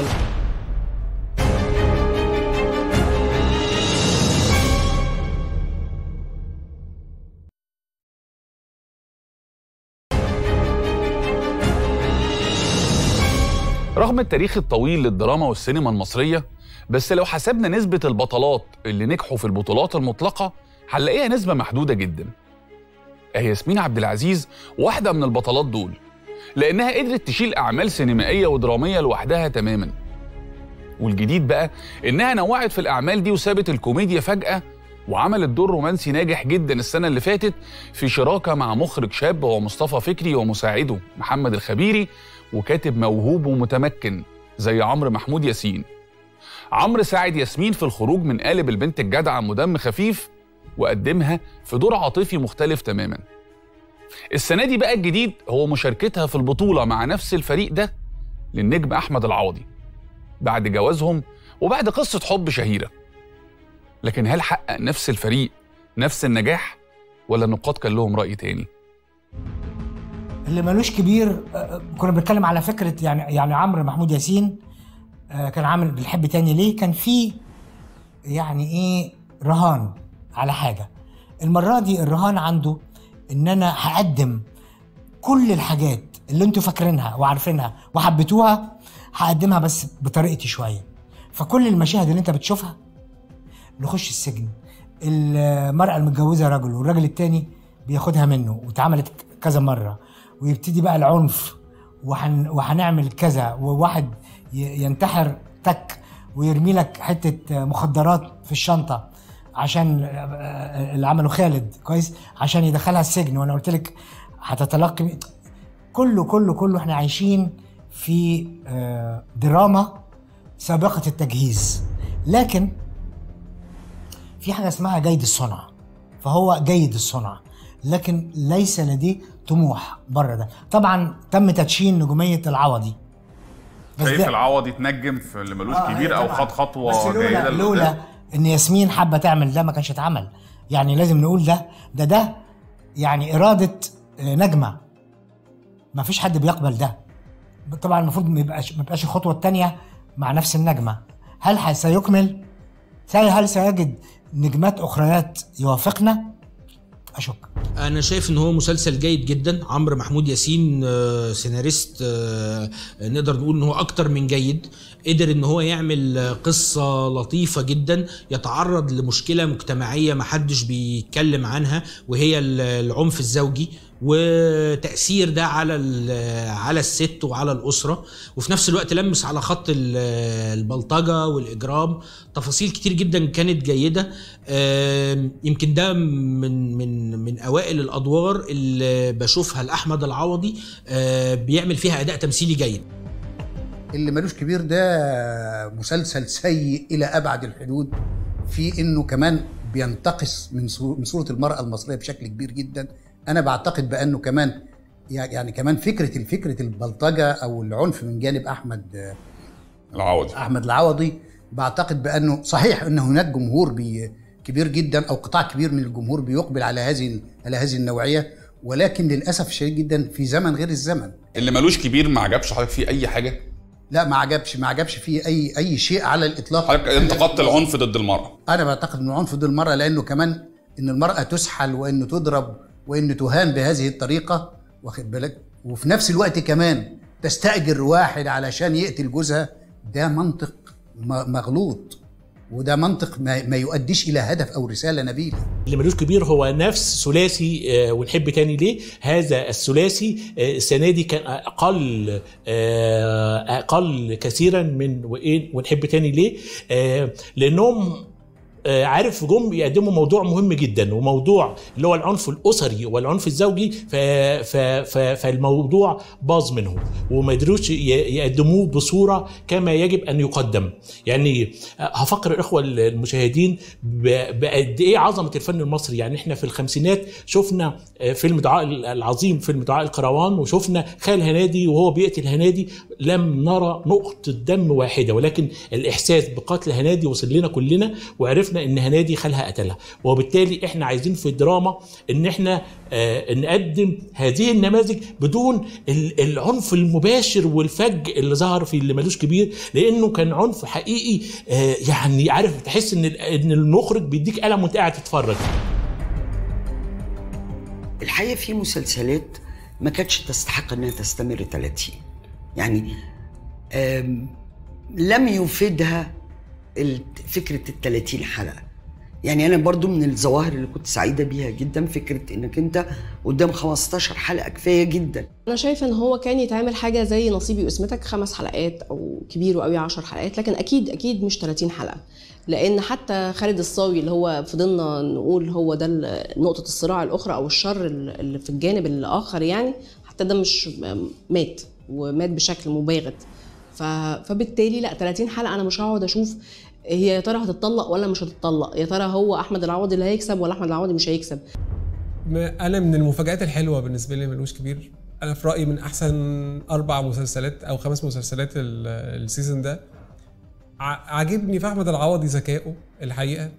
رغم التاريخ الطويل للدراما والسينما المصرية بس لو حسبنا نسبة البطلات اللي نجحوا في البطولات المطلقة هنلاقيها نسبة محدودة جدا أهي ياسمين عبد العزيز واحدة من البطلات دول لأنها قدرت تشيل أعمال سينمائية ودرامية لوحدها تماما والجديد بقى إنها نوعت في الأعمال دي وسابت الكوميديا فجأة وعملت دور رومانسي ناجح جدا السنة اللي فاتت في شراكة مع مخرج شاب هو مصطفى فكري ومساعده محمد الخبيري وكاتب موهوب ومتمكن زي عمرو محمود ياسين عمرو ساعد ياسمين في الخروج من قالب البنت الجدعة ام دم خفيف وقدمها في دور عاطفي مختلف تماما السنة دي بقى الجديد هو مشاركتها في البطولة مع نفس الفريق ده للنجم أحمد العوضي بعد جوازهم وبعد قصة حب شهيرة لكن هل حقق نفس الفريق نفس النجاح ولا النقاد كان لهم رأي تاني؟ اللي ملوش كبير آه، كنا بنتكلم على فكره يعني يعني عمرو محمود ياسين آه، كان عامل بالحب تاني ليه كان في يعني ايه رهان على حاجه المره دي الرهان عنده ان انا هقدم كل الحاجات اللي انتوا فاكرينها وعارفينها وحبيتوها هقدمها بس بطريقتي شويه فكل المشاهد اللي انت بتشوفها نخش السجن المرأة المتجوزة رجل والراجل التاني بياخدها منه واتعملت كذا مرة ويبتدي بقى العنف وحن وهنعمل كذا وواحد ي- ينتحر تك ويرمي لك حتة مخدرات في الشنطة عشان آه، اللي عمله خالد كويس عشان يدخلها السجن وانا قلت لك هتتلقي كله كله كله احنا عايشين في آه، دراما سابقة التجهيز لكن في حاجه اسمها جيد الصنع فهو جيد الصنع لكن ليس لديه طموح بره ده طبعا تم تدشين نجوميه العوضي بس شايف ده- العوضي اتنجم في اللي ملوش آه، كبير او طبعاً. خد بس خطوه لولا جيده لولا لقدام؟ ان ياسمين حابه تعمل ده ما كانش اتعمل يعني لازم نقول ده ده ده يعني اراده آه، نجمه ما فيش حد بيقبل ده طبعا المفروض ما يبقاش ما يبقاش الخطوه الثانيه مع نفس النجمه هل ح- سيكمل سي- هل سيجد نجمات اخريات يوافقنا اشك انا شايف ان هو مسلسل جيد جدا عمرو محمود ياسين آه، سيناريست آه، نقدر نقول ان هو اكتر من جيد قدر ان هو يعمل آه، قصة لطيفة جدا يتعرض لمشكلة مجتمعية محدش بيتكلم عنها وهي ال- العنف الزوجي وتأثير ده على ال- على الست وعلى الأسرة وفي نفس الوقت لمس على خط ال- البلطجة والإجرام تفاصيل كتير جدا كانت جيدة آم، يمكن ده من من من أوائل الأدوار اللي بشوفها لأحمد العوضي آه، بيعمل فيها أداء تمثيلي جيد اللي ملوش كبير ده مسلسل سيء الى ابعد الحدود في انه كمان بينتقص من صو- من صوره المراه المصريه بشكل كبير جدا انا بعتقد بانه كمان يعني كمان فكره الفكره البلطجه او العنف من جانب احمد العوضي احمد العوضي بعتقد بانه صحيح ان هناك جمهور بي كبير جدا او قطاع كبير من الجمهور بيقبل على هذه على هذه النوعيه ولكن للاسف الشديد جدا في زمن غير الزمن اللي ملوش كبير ما عجبش حضرتك فيه اي حاجه لا ما عجبش ما عجبش فيه اي اي شيء على الاطلاق حضرتك انتقدت العنف ضد المراه انا بعتقد ان العنف ضد المراه لانه كمان ان المراه تسحل وانه تضرب وانه تهان بهذه الطريقه واخد بالك وفي نفس الوقت كمان تستاجر واحد علشان يقتل جوزها ده منطق م- مغلوط وده منطق ما, ما يؤديش الى هدف او رساله نبيله اللي ملوش كبير هو نفس ثلاثي آه، ونحب تاني ليه هذا الثلاثي آه، السنه دي كان اقل آه، اقل كثيرا من وإيه ونحب تاني ليه آه، لانهم آه، عارف جم يقدموا موضوع مهم جدا وموضوع اللي هو العنف الاسري والعنف الزوجي ف... ف... ف... فالموضوع باظ منهم وما قدروش ي- يقدموه بصوره كما يجب ان يقدم يعني آه، هفكر الاخوه المشاهدين ب- بقد ايه عظمه الفن المصري يعني احنا في الخمسينات شفنا آه، فيلم دعاء العظيم فيلم دعاء الكروان وشفنا خال هنادي وهو بيقتل هنادي لم نرى نقطه دم واحده ولكن الاحساس بقتل هنادي وصل لنا كلنا وعرفنا ان هنادي خالها قتلها وبالتالي احنا عايزين في الدراما ان احنا آه نقدم هذه النماذج بدون ال- العنف المباشر والفج اللي ظهر في اللي ملوش كبير لانه كان عنف حقيقي آه يعني عارف تحس ان ال- ان المخرج بيديك قلم وانت قاعد تتفرج الحقيقه في مسلسلات ما كانتش تستحق انها تستمر 30 يعني آم، لم يفيدها ال- فكره ال 30 حلقه يعني انا برضو من الظواهر اللي كنت سعيده بيها جدا فكره انك انت قدام 15 حلقه كفايه جدا انا شايفه ان هو كان يتعمل حاجه زي نصيبي واسمتك خمس حلقات او كبير وقوي 10 حلقات لكن اكيد اكيد مش 30 حلقه لان حتى خالد الصاوي اللي هو فضلنا نقول هو ده ال- نقطه الصراع الاخرى او الشر اللي في الجانب الاخر يعني حتى ده مش مات ومات بشكل مباغت ف... فبالتالي لا 30 حلقه انا مش هقعد اشوف هي يا ترى هتطلق ولا مش هتطلق يا ترى هو احمد العوضي اللي هيكسب ولا احمد العوضي مش هيكسب ما- انا من المفاجآت الحلوه بالنسبه لي ملوش كبير انا في رايي من احسن اربع مسلسلات او خمس مسلسلات ال- السيزون ده ع- عاجبني في احمد العوضي ذكائه الحقيقه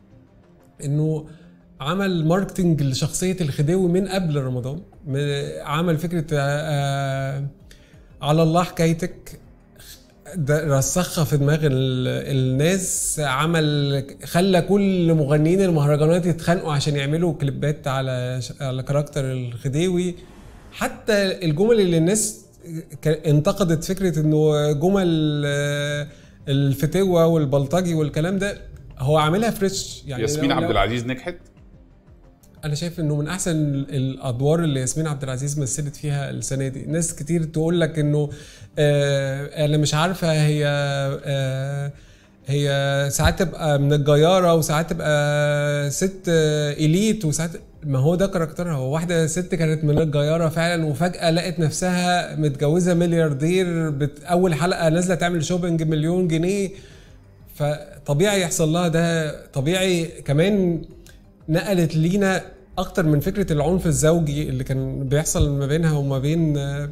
انه عمل ماركتنج لشخصيه الخديوي من قبل رمضان م- عمل فكره آه، على الله حكايتك ده رسخها في دماغ ال- الناس عمل خلى كل مغنيين المهرجانات يتخانقوا عشان يعملوا كليبات على ش- على كاركتر الخديوي حتى الجمل اللي الناس ك- انتقدت فكره انه جمل آه، الفتوه والبلطجي والكلام ده هو عاملها فريش يعني ياسمين لو- عبد العزيز نجحت انا شايف انه من احسن الادوار اللي ياسمين عبد العزيز مثلت فيها السنه دي ناس كتير تقول لك انه آه انا مش عارفه هي آه هي ساعات تبقى من الجياره وساعات تبقى ست آه اليت وساعات ما هو ده كاركترها هو واحده ست كانت من الجياره فعلا وفجاه لقت نفسها متجوزه ملياردير بت اول حلقه نازله تعمل شوبينج مليون جنيه فطبيعي يحصل لها ده طبيعي كمان نقلت لينا اكتر من فكره العنف الزوجي اللي كان بيحصل ما بينها وما بين آه،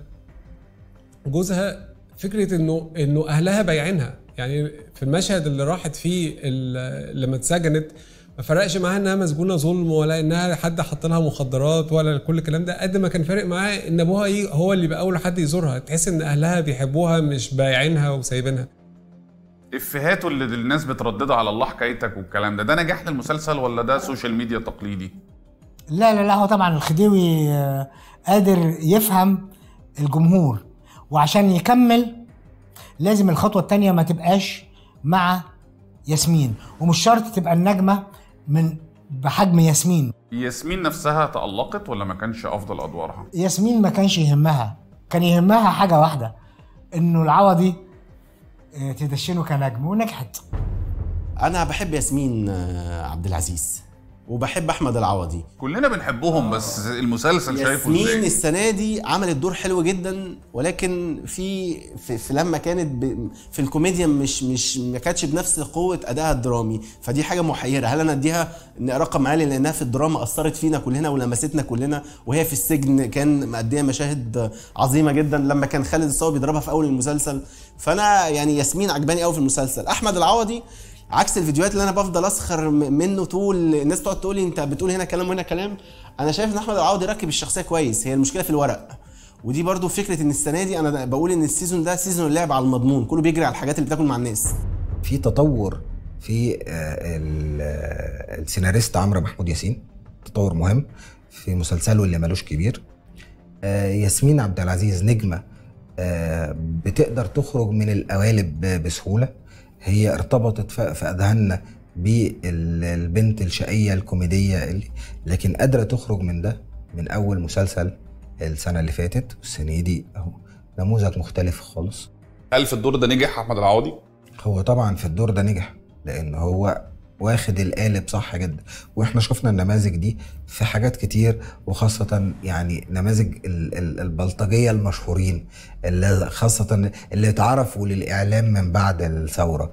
جوزها فكره انه انه اهلها بايعينها يعني في المشهد اللي راحت فيه ال- لما اتسجنت ما فرقش معاها انها مسجونه ظلم ولا انها حد حط لها مخدرات ولا كل الكلام ده قد ما كان فارق معاها ان ابوها ي- هو اللي بقى اول حد يزورها تحس ان اهلها بيحبوها مش بايعينها وسايبينها افهاته اللي الناس بترددها على الله حكايتك والكلام ده ده نجاح للمسلسل ولا ده سوشيال ميديا تقليدي لا لا لا هو طبعا الخديوي آه، قادر يفهم الجمهور وعشان يكمل لازم الخطوة التانية ما تبقاش مع ياسمين ومش شرط تبقى النجمة من بحجم ياسمين ياسمين نفسها تألقت ولا ما كانش افضل ادوارها ياسمين ما كانش يهمها كان يهمها حاجة واحدة انه العوضي آه، تدشنه كنجم ونجحت انا بحب ياسمين آه، عبد العزيز وبحب احمد العوضي كلنا بنحبهم بس المسلسل شايفه ياسمين ازاي السنه دي عملت دور حلو جدا ولكن في في, في لما كانت ب في الكوميديا مش مش ما كانتش بنفس قوه ادائها الدرامي فدي حاجه محيره هل انا اديها إن رقم عالي لانها في الدراما اثرت فينا كلنا ولمستنا كلنا وهي في السجن كان مأديه مشاهد عظيمه جدا لما كان خالد الصاوي بيضربها في اول المسلسل فانا يعني ياسمين عجباني قوي في المسلسل احمد العوضي عكس الفيديوهات اللي انا بفضل اسخر م- منه طول الناس تقعد تقول لي انت بتقول هنا كلام وهنا كلام انا شايف ان احمد العوضي راكب الشخصيه كويس هي المشكله في الورق ودي برضو فكره ان السنه دي انا بقول ان السيزون ده سيزون اللعب على المضمون كله بيجري على الحاجات اللي بتاكل مع الناس في تطور في آه، ال- آه، السيناريست عمرو محمود ياسين تطور مهم في مسلسله اللي ملوش كبير آه، ياسمين عبد العزيز نجمة آه، بتقدر تخرج من القوالب ب- بسهولة هي ارتبطت في في أذهاننا بالبنت الشقية الكوميدية اللي لكن قادرة تخرج من ده من أول مسلسل السنة اللي فاتت والسنة دي أهو نموذج مختلف خالص هل في الدور ده نجح احمد العوضي هو طبعا في الدور ده نجح لان هو واخد القالب صح جدا واحنا شفنا النماذج دي في حاجات كتير وخاصة يعني نماذج ال- ال- البلطجية المشهورين اللي خاصة اللي اتعرفوا للإعلام من بعد الثورة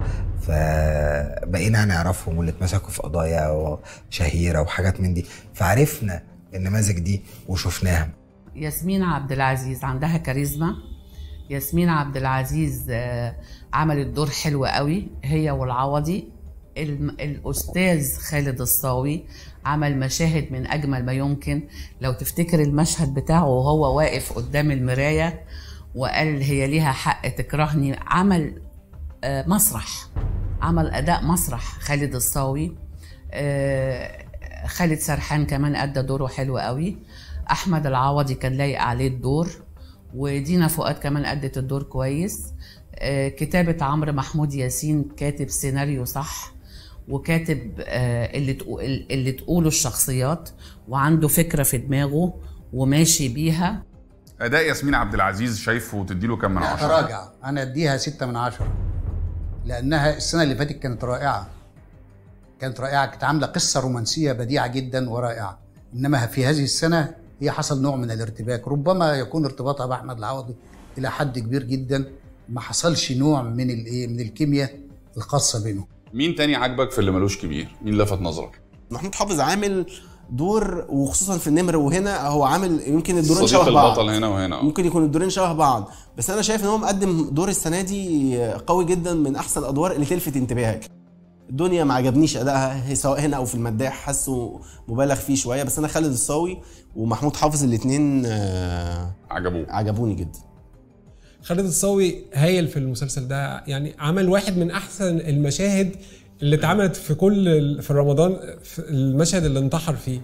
فبقينا نعرفهم واللي اتمسكوا في قضايا شهيرة وحاجات من دي فعرفنا النماذج دي وشفناها ياسمين عبد العزيز عندها كاريزما ياسمين عبد العزيز آه، عملت دور حلو قوي هي والعوضي الم- الاستاذ خالد الصاوي عمل مشاهد من اجمل ما يمكن لو تفتكر المشهد بتاعه وهو واقف قدام المرايه وقال هي ليها حق تكرهني عمل آه، مسرح عمل اداء مسرح خالد الصاوي آه، خالد سرحان كمان ادى دوره حلو قوي احمد العوضي كان لايق عليه الدور ودينا فؤاد كمان ادت الدور كويس آه، كتابه عمرو محمود ياسين كاتب سيناريو صح وكاتب آه، اللي تقو- اللي تقوله الشخصيات وعنده فكره في دماغه وماشي بيها اداء ياسمين عبد العزيز شايفه تديله كام من عشرة تراجع انا اديها ستة من عشرة لانها السنه اللي فاتت كانت رائعه كانت رائعه كانت عامله قصه رومانسيه بديعه جدا ورائعه انما في هذه السنه هي حصل نوع من الارتباك ربما يكون ارتباطها باحمد العوضي الى حد كبير جدا ما حصلش نوع من الايه من الكيمياء الخاصه بينهم مين تاني عاجبك في اللي ملوش كبير مين لفت نظرك محمود حافظ عامل دور وخصوصا في النمر وهنا هو عامل يمكن الدورين صديق شبه بعض البطل هنا وهنا ممكن يكون الدورين شبه بعض بس انا شايف ان هو مقدم دور السنه دي قوي جدا من احسن الادوار اللي تلفت انتباهك الدنيا ما عجبنيش ادائها هي سواء هنا او في المداح حاسه مبالغ فيه شويه بس انا خالد الصاوي ومحمود حافظ الاثنين عجبوه عجبوني جدا خالد الصاوي هايل في المسلسل ده يعني عمل واحد من احسن المشاهد اللي اتعملت في كل ال- في رمضان في المشهد اللي انتحر فيه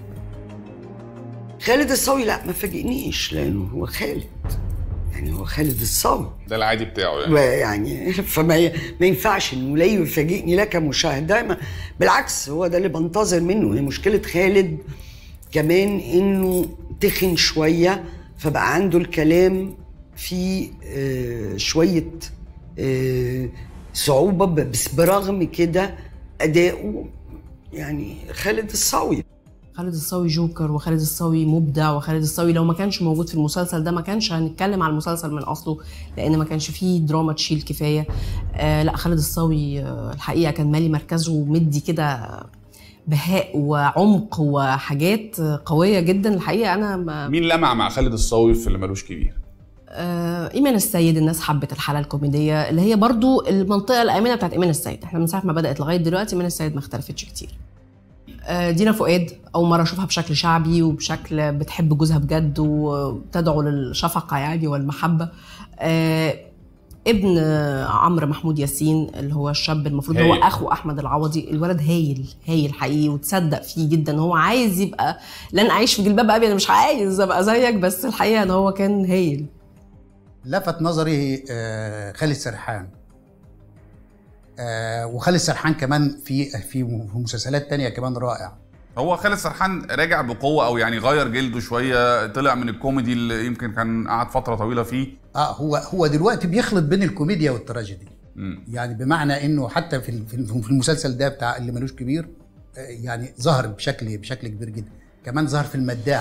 خالد الصاوي لا ما فاجئنيش لانه هو خالد يعني هو خالد الصاوي ده العادي بتاعه يعني يعني فما ي- ما ينفعش انه لا يفاجئني لا كمشاهد ده ما- بالعكس هو ده اللي بنتظر منه هي مشكله خالد كمان انه تخن شويه فبقى عنده الكلام في آه، شويه آه، صعوبه ب- بس برغم كده اداؤه يعني خالد الصاوي خالد الصاوي جوكر وخالد الصاوي مبدع وخالد الصاوي لو ما كانش موجود في المسلسل ده ما كانش هنتكلم على المسلسل من اصله لان ما كانش فيه دراما تشيل كفايه آه لا خالد الصاوي آه الحقيقه كان مالي مركزه مدي كده بهاء وعمق وحاجات آه، قويه جدا الحقيقه انا ما مين لمع مع خالد الصاوي في اللي ملوش كبير آه، ايمان السيد الناس حبت الحاله الكوميديه اللي هي برضو المنطقه الامنه بتاعت ايمان السيد احنا من ساعه ما بدات لغايه دلوقتي ايمان السيد ما اختلفتش كتير آه، دينا فؤاد اول مره اشوفها بشكل شعبي وبشكل بتحب جوزها بجد وتدعو للشفقه يعني والمحبه آه، ابن آه، عمرو محمود ياسين اللي هو الشاب المفروض هو هايل. اخو احمد العوضي الولد هايل هايل حقيقي وتصدق فيه جدا هو عايز يبقى لن اعيش في جلباب ابي انا مش عايز ابقى زيك بس الحقيقه ان هو كان هايل لفت نظري آه، خالد سرحان آه، وخالد سرحان كمان في في في مسلسلات تانية كمان رائع هو خالد سرحان راجع بقوه او يعني غير جلده شويه طلع من الكوميدي اللي يمكن كان قعد فتره طويله فيه اه هو هو دلوقتي بيخلط بين الكوميديا والتراجيدي مم. يعني بمعنى انه حتى في ال- في ال- في المسلسل ده بتاع اللي ملوش كبير آه، يعني ظهر بشكل بشكل كبير جدا كمان ظهر في المداح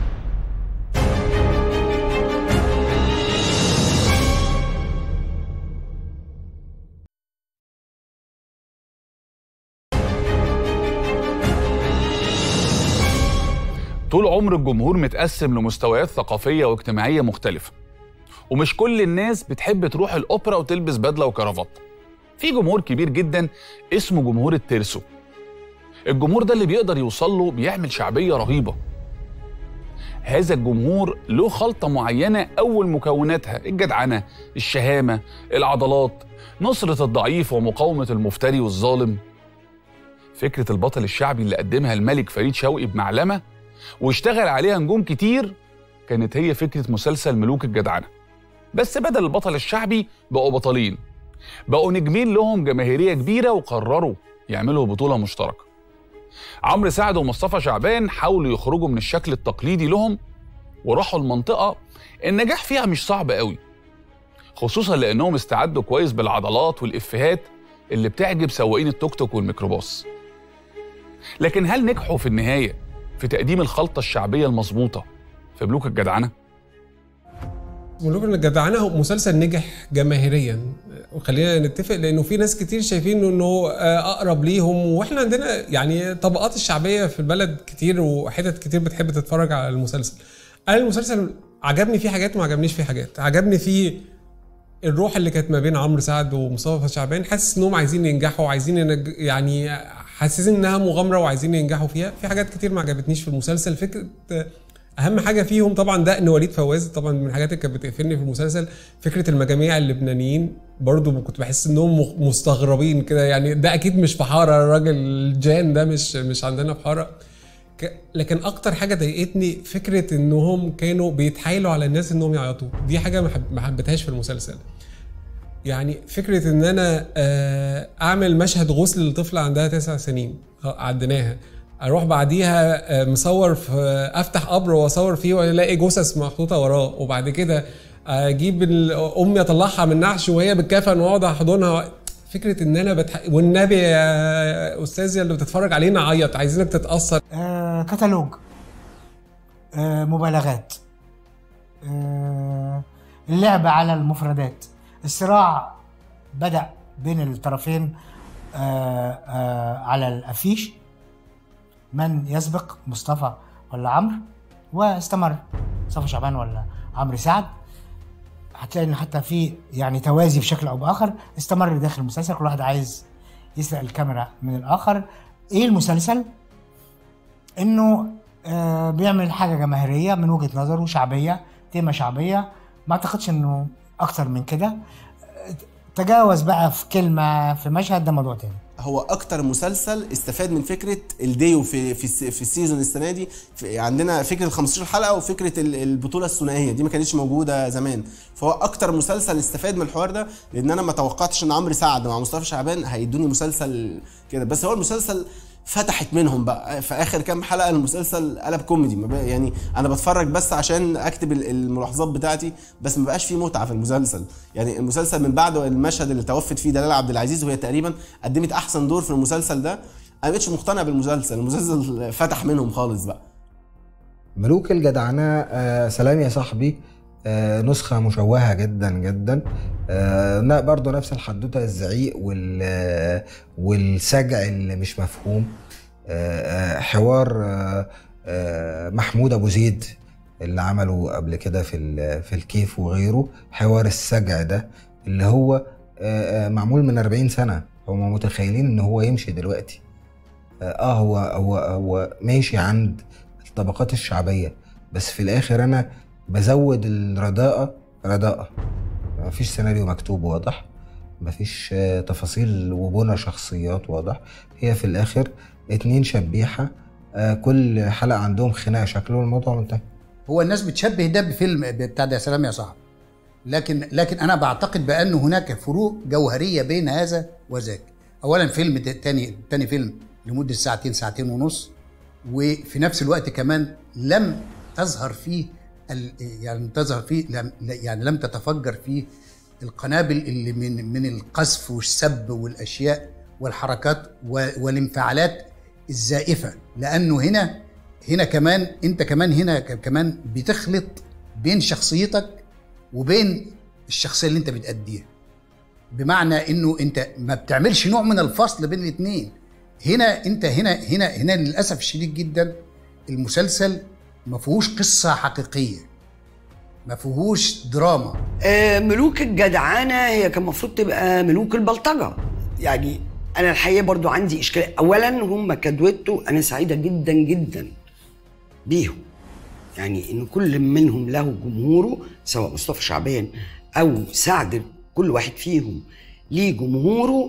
طول عمر الجمهور متقسم لمستويات ثقافيه واجتماعيه مختلفه ومش كل الناس بتحب تروح الاوبرا وتلبس بدله وكرافات في جمهور كبير جدا اسمه جمهور الترسو الجمهور ده اللي بيقدر يوصل له بيعمل شعبيه رهيبه هذا الجمهور له خلطه معينه اول مكوناتها الجدعنه الشهامه العضلات نصره الضعيف ومقاومه المفتري والظالم فكره البطل الشعبي اللي قدمها الملك فريد شوقي بمعلمه واشتغل عليها نجوم كتير كانت هي فكرة مسلسل ملوك الجدعنة بس بدل البطل الشعبي بقوا بطلين بقوا نجمين لهم جماهيرية كبيرة وقرروا يعملوا بطولة مشتركة عمرو سعد ومصطفى شعبان حاولوا يخرجوا من الشكل التقليدي لهم وراحوا المنطقة النجاح فيها مش صعب قوي خصوصا لأنهم استعدوا كويس بالعضلات والإفيهات اللي بتعجب سواقين التوك توك والميكروباص لكن هل نجحوا في النهايه في تقديم الخلطه الشعبيه المظبوطه في ملوك الجدعنه ملوك الجدعنه هو مسلسل نجح جماهيريا وخلينا نتفق لانه في ناس كتير شايفين انه آه، اقرب ليهم واحنا عندنا يعني طبقات الشعبيه في البلد كتير وحتت كتير بتحب تتفرج على المسلسل انا المسلسل عجبني فيه حاجات وما عجبنيش فيه حاجات عجبني فيه الروح اللي كانت ما بين عمرو سعد ومصطفى شعبان حاسس انهم عايزين ينجحوا وعايزين ينج... يعني حاسين انها مغامره وعايزين ينجحوا فيها في حاجات كتير ما عجبتنيش في المسلسل فكره اهم حاجه فيهم طبعا ده ان وليد فواز طبعا من الحاجات اللي كانت بتقفلني في المسلسل فكره المجاميع اللبنانيين برضو كنت بحس انهم مخ- مستغربين كده يعني ده اكيد مش في حاره الراجل جان ده مش مش عندنا في حاره ك- لكن اكتر حاجه ضايقتني فكره انهم كانوا بيتحايلوا على الناس انهم يعيطوا دي حاجه ما حب- ما حبيتهاش في المسلسل يعني فكره ان انا آه، اعمل مشهد غسل لطفله عندها تسع سنين خ- عديناها اروح بعديها آه، مصور في افتح قبر واصور فيه والاقي جثث محطوطه وراه وبعد كده اجيب ال- امي اطلعها من نعش وهي بالكفن واقعد احضنها فكره ان انا بتح... والنبي يا استاذ اللي بتتفرج علينا عيط عايزينك تتاثر آه كتالوج آه مبالغات آه اللعب على المفردات الصراع بدأ بين الطرفين آه آه على الأفيش من يسبق مصطفى ولا عمرو واستمر مصطفى شعبان ولا عمرو سعد هتلاقي ان حتى في يعني توازي بشكل او باخر استمر داخل المسلسل كل واحد عايز يسرق الكاميرا من الاخر ايه المسلسل انه آه بيعمل حاجه جماهيريه من وجهه نظره شعبيه تيمه شعبيه ما اعتقدش انه اكتر من كده آه، تجاوز بقى في كلمه في مشهد ده موضوع تاني هو اكتر مسلسل استفاد من فكره الديو في في الس- في السيزون السنه دي في عندنا فكره ال 15 حلقه وفكره ال- البطوله الثنائيه دي ما كانتش موجوده زمان فهو اكتر مسلسل استفاد من الحوار ده لان انا ما توقعتش ان عمرو سعد مع مصطفى شعبان هيدوني مسلسل كده بس هو المسلسل فتحت منهم بقى في اخر كام حلقه المسلسل قلب كوميدي ما بقى يعني انا بتفرج بس عشان اكتب ال- الملاحظات بتاعتي بس ما بقاش فيه متعه في المسلسل يعني المسلسل من بعد المشهد اللي توفت فيه دلال عبد العزيز وهي تقريبا قدمت احسن دور في المسلسل ده انا ما بقتش مقتنع بالمسلسل المسلسل فتح منهم خالص بقى ملوك الجدعنة آه سلام يا صاحبي آه نسخة مشوهة جدا جدا آه لا برضه نفس الحدوتة الزعيق وال آه، والسجع اللي مش مفهوم آه آه حوار آه آه محمود أبو زيد اللي عمله قبل كده في ال- في الكيف وغيره حوار السجع ده اللي هو آه آه معمول من 40 سنة هم متخيلين ان هو يمشي دلوقتي اه هو هو هو ماشي عند الطبقات الشعبيه بس في الاخر انا بزود الرداءه رداءه مفيش سيناريو مكتوب واضح مفيش آه، تفاصيل وبنى شخصيات واضح هي في الاخر اتنين شبيحه آه، كل حلقه عندهم خناقه شكله والموضوع منتهي هو الناس بتشبه ده بفيلم بتاع ده يا سلام يا صاحبي لكن لكن انا بعتقد بان هناك فروق جوهريه بين هذا وذاك اولا فيلم ده- تاني تاني فيلم لمده ساعتين ساعتين ونص وفي نفس الوقت كمان لم تظهر فيه ال- يعني تظهر فيه لم يعني لم تتفجر فيه القنابل اللي من من القذف والسب والاشياء والحركات و- والانفعالات الزائفه لانه هنا هنا كمان انت كمان هنا ك- كمان بتخلط بين شخصيتك وبين الشخصيه اللي انت بتأديها بمعنى انه انت ما بتعملش نوع من الفصل بين الاثنين هنا انت هنا هنا هنا للاسف الشديد جدا المسلسل ما فيهوش قصه حقيقيه ما فيهوش دراما آه، ملوك الجدعانه هي كان المفروض تبقى ملوك البلطجه يعني انا الحقيقه برضو عندي اشكال اولا هم كدويتو انا سعيده جدا جدا بيهم يعني ان كل منهم له جمهوره سواء مصطفى شعبان او سعد كل واحد فيهم ليه جمهوره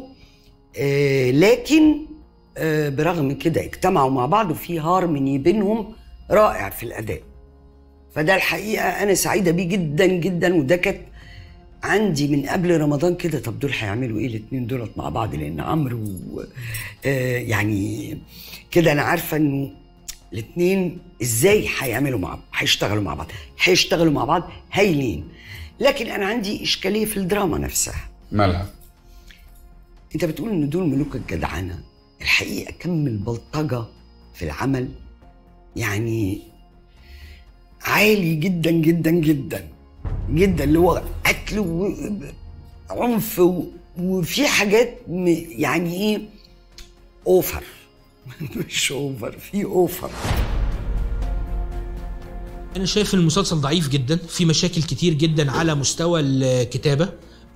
آه لكن آه برغم كده اجتمعوا مع بعض وفي هارموني بينهم رائع في الاداء فده الحقيقه انا سعيده بيه جدا جدا وده كانت عندي من قبل رمضان كده طب دول هيعملوا ايه الاثنين دولت مع بعض لان عمرو و- آه يعني كده انا عارفه انه الاثنين ازاي هيعملوا مع هيشتغلوا مع بعض هيشتغلوا مع بعض هايلين لكن انا عندي اشكاليه في الدراما نفسها مالها انت بتقول ان دول ملوك الجدعنه الحقيقه كم البلطجه في العمل يعني عالي جدا جدا جدا جدا اللي هو قتل وعنف و- وفي حاجات م- يعني ايه اوفر مش اوفر في اوفر انا شايف المسلسل ضعيف جدا في مشاكل كتير جدا على مستوى الكتابه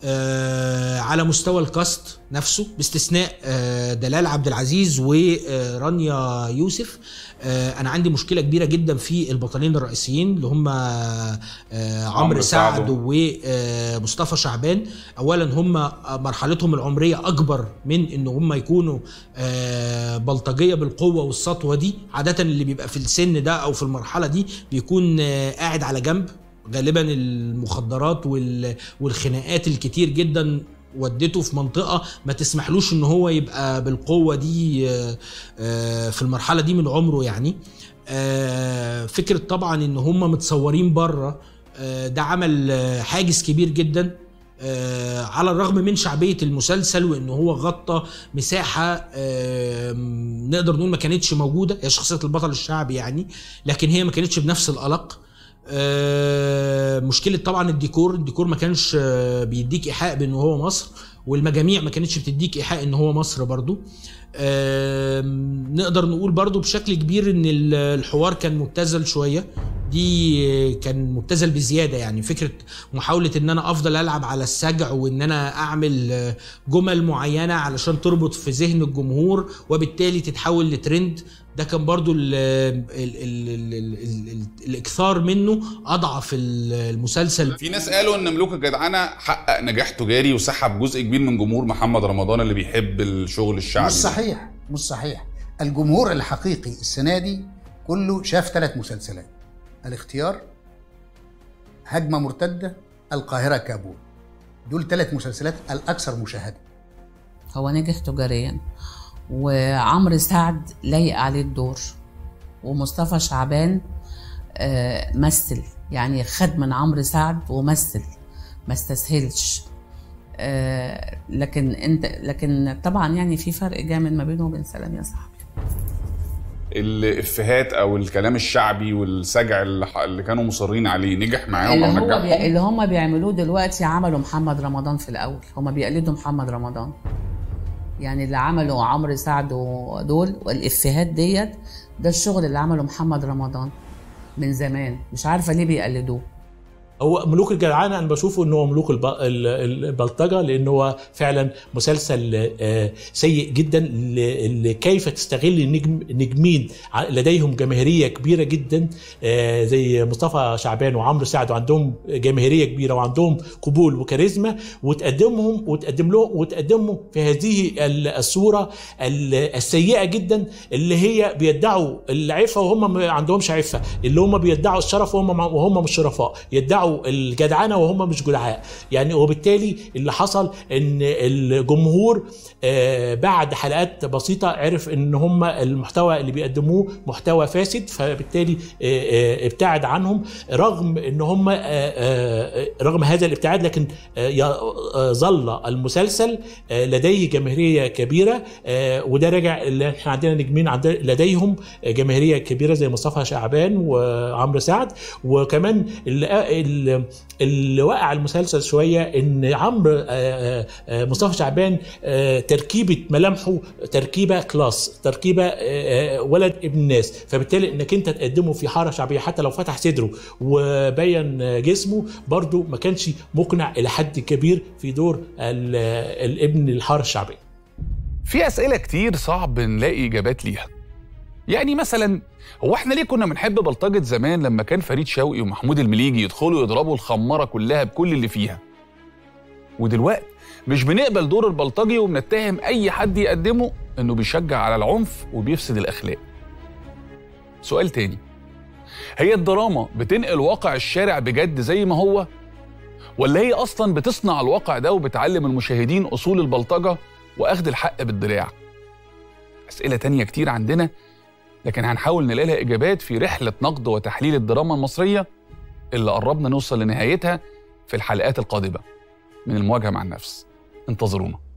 آه على مستوى الكاست نفسه باستثناء آه دلال عبد العزيز ورانيا يوسف آه انا عندي مشكله كبيره جدا في البطلين الرئيسيين اللي هم آه عمرو سعد. سعد ومصطفى شعبان اولا هم مرحلتهم العمريه اكبر من ان هم يكونوا آه، بلطجيه بالقوه والسطوه دي عاده اللي بيبقى في السن ده او في المرحله دي بيكون آه، قاعد على جنب غالبا المخدرات وال- والخناقات الكتير جدا ودته في منطقه ما تسمحلوش ان هو يبقى بالقوه دي آه، آه، في المرحله دي من عمره يعني آه، فكره طبعا ان هم متصورين بره آه، ده عمل آه، حاجز كبير جدا آه، على الرغم من شعبيه المسلسل وان هو غطى مساحه آه، نقدر نقول ما كانتش موجوده هي شخصيه البطل الشعبي يعني لكن هي ما كانتش بنفس القلق آه، مشكله طبعا الديكور الديكور ما كانش آه، بيديك ايحاء بان هو مصر والمجاميع ما كانتش بتديك ايحاء ان هو مصر برضو آم، نقدر نقول برضو بشكل كبير ان ال- الحوار كان مبتذل شويه دي كان مبتذل بزياده يعني فكره محاوله ان انا افضل العب على السجع وان انا اعمل آه، جمل معينه علشان تربط في ذهن الجمهور وبالتالي تتحول لترند ده كان برضو ال ال ال ال ال ال الاكثار منه اضعف ال- المسلسل في ناس قالوا ان ملوك الجدعنه حقق نجاح تجاري وسحب جزء كبير من جمهور محمد رمضان اللي بيحب الشغل الشعبي مش صحيح مش صحيح الجمهور الحقيقي السنه دي كله شاف ثلاث مسلسلات الاختيار هجمه مرتده القاهره كابول دول ثلاث مسلسلات الاكثر مشاهده هو نجح تجاريا وعمرو سعد لايق عليه الدور ومصطفى شعبان آه، مثل يعني خد من عمرو سعد ومثل ما استسهلش آه، لكن انت لكن طبعا يعني في فرق جامد ما بينه وبين سلام يا صاحبي الافيهات او الكلام الشعبي والسجع اللي اللي كانوا مصرين عليه نجح معاهم اللي او هو بي... نجحهم اللي هم بيعملوه دلوقتي عملوا محمد رمضان في الاول هم بيقلدوا محمد رمضان يعني اللي عملوا عمرو سعد ودول والافيهات ديت ده الشغل اللي عمله محمد رمضان من زمان مش عارفه ليه بيقلدوه هو ملوك الجدعانه انا بشوفه ان هو ملوك الب- ال- البلطجه لان هو فعلا مسلسل آه، سيء جدا ل- ل- كيف تستغل النجم نجمين ع- لديهم جماهيريه كبيره جدا آه، زي مصطفى شعبان وعمرو سعد وعندهم جماهيريه كبيره وعندهم قبول وكاريزما وتقدمهم وتقدم لهم وتقدمهم في هذه ال- الصوره ال- السيئه جدا اللي هي بيدعوا العفه وهم ما عندهمش عفه اللي هم بيدعوا الشرف وهم مع- وهم مش شرفاء يدعوا الجدعنه وهم مش جدعاء يعني وبالتالي اللي حصل ان الجمهور آه، بعد حلقات بسيطه عرف ان هم المحتوى اللي بيقدموه محتوى فاسد فبالتالي آه، آه، ابتعد عنهم رغم ان هم آه، آه، رغم هذا الابتعاد لكن آه، ي- آه، ظل المسلسل آه، لديه جماهيريه كبيره آه، وده راجع اللي احنا عندنا نجمين عند لديهم جماهيريه كبيره زي مصطفى شعبان وعمرو سعد وكمان اللي, اللي- اللي وقع المسلسل شويه ان عمرو آه، آه، آه، مصطفى شعبان آه، تركيبه ملامحه تركيبه كلاس تركيبه آه، آه، ولد ابن الناس فبالتالي انك انت تقدمه في حاره شعبيه حتى لو فتح صدره وبين آه، جسمه برضو ما كانش مقنع الى حد كبير في دور ال- آه، الابن الحاره الشعبيه في اسئله كتير صعب نلاقي اجابات ليها يعني مثلا هو احنا ليه كنا بنحب بلطجه زمان لما كان فريد شوقي ومحمود المليجي يدخلوا يضربوا الخماره كلها بكل اللي فيها ودلوقتي مش بنقبل دور البلطجي وبنتهم اي حد يقدمه انه بيشجع على العنف وبيفسد الاخلاق سؤال تاني هي الدراما بتنقل واقع الشارع بجد زي ما هو ولا هي اصلا بتصنع الواقع ده وبتعلم المشاهدين اصول البلطجه واخد الحق بالدراع اسئله تانية كتير عندنا لكن هنحاول نلاقي لها اجابات في رحله نقد وتحليل الدراما المصريه اللي قربنا نوصل لنهايتها في الحلقات القادمه من المواجهه مع النفس انتظرونا